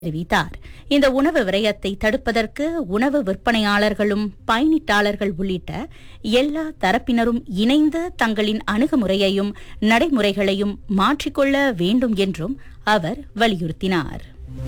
தெரிவித்தார் இந்த உணவு விரயத்தை தடுப்பதற்கு உணவு விற்பனையாளர்களும் பயணிட்டாளர்கள் உள்ளிட்ட எல்லா தரப்பினரும் இணைந்து தங்களின் அணுகுமுறையையும் நடைமுறைகளையும் மாற்றிக்கொள்ள வேண்டும் என்றும் அவர் வலியுறுத்தினார்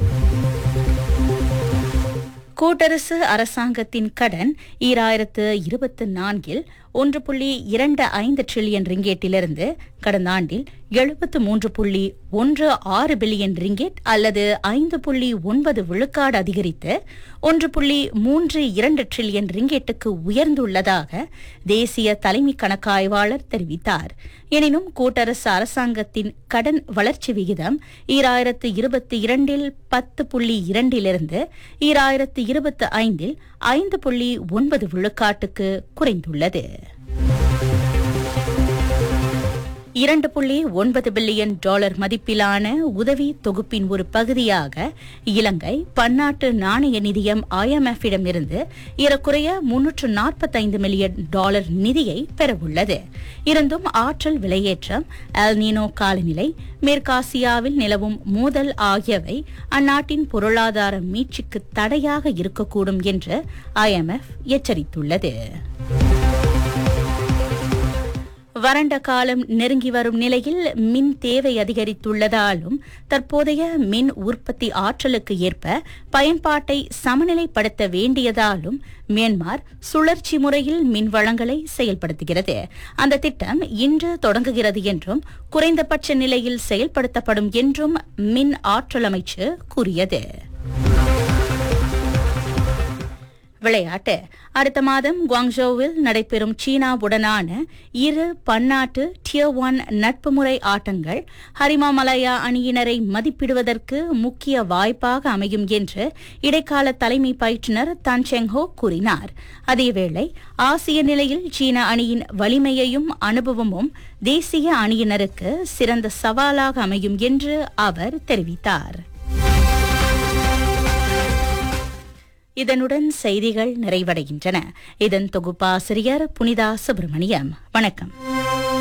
கூட்டரசு அரசாங்கத்தின் கடன் ஈராயிரத்து இருபத்தி நான்கில் ஒன்று புள்ளி இரண்டு ஐந்து டிரில்லியன் ரிங்கேட்டிலிருந்து கடந்த ஆண்டில் எழுபத்து மூன்று புள்ளி ஒன்று ஆறு பில்லியன் ரிங்கெட் அல்லது ஐந்து புள்ளி ஒன்பது விழுக்காடு அதிகரித்து ஒன்று புள்ளி மூன்று இரண்டு டிரில்லியன் ரிங்கெட்டுக்கு உயர்ந்துள்ளதாக தேசிய தலைமை கணக்காய்வாளர் தெரிவித்தார் எனினும் கூட்டரசு அரசாங்கத்தின் கடன் வளர்ச்சி விகிதம் ஈராயிரத்து இருபத்தி இரண்டில் பத்து புள்ளி இரண்டிலிருந்து ஈராயிரத்து இருபத்தி ஐந்தில் ஐந்து புள்ளி ஒன்பது விழுக்காட்டுக்கு குறைந்துள்ளது இரண்டு புள்ளி ஒன்பது பில்லியன் டாலர் மதிப்பிலான உதவி தொகுப்பின் ஒரு பகுதியாக இலங்கை பன்னாட்டு நாணய நிதியம் ஐஎம்எஃப் இருந்து ஏறக்குறைய முன்னூற்று நாற்பத்தைந்து மில்லியன் டாலர் நிதியை பெறவுள்ளது இருந்தும் ஆற்றல் விலையேற்றம் அல்னீனோ காலநிலை மேற்காசியாவில் நிலவும் மோதல் ஆகியவை அந்நாட்டின் பொருளாதார மீட்சிக்கு தடையாக இருக்கக்கூடும் என்று ஐஎம்எஃப் எச்சரித்துள்ளது வறண்ட காலம் நெருங்கி வரும் நிலையில் மின் தேவை அதிகரித்துள்ளதாலும் தற்போதைய மின் உற்பத்தி ஆற்றலுக்கு ஏற்ப பயன்பாட்டை சமநிலைப்படுத்த வேண்டியதாலும் மியான்மர் சுழற்சி முறையில் மின் வளங்களை செயல்படுத்துகிறது அந்த திட்டம் இன்று தொடங்குகிறது என்றும் குறைந்தபட்ச நிலையில் செயல்படுத்தப்படும் என்றும் மின் ஆற்றல் அமைச்சு கூறியது விளையாட்டு அடுத்த மாதம் குவாங்ஜோவில் நடைபெறும் சீனாவுடனான இரு பன்னாட்டு டியர் ஒன் நட்பு முறை ஆட்டங்கள் ஹரிமாமலயா அணியினரை மதிப்பிடுவதற்கு முக்கிய வாய்ப்பாக அமையும் என்று இடைக்கால தலைமை பயிற்றுநர் தன் செங்ஹோ கூறினார் அதேவேளை ஆசிய நிலையில் சீன அணியின் வலிமையையும் அனுபவமும் தேசிய அணியினருக்கு சிறந்த சவாலாக அமையும் என்று அவர் தெரிவித்தார் இதனுடன் செய்திகள் நிறைவடைகின்றன இதன் தொகுப்பாசிரியர் புனிதா சுப்பிரமணியம் வணக்கம்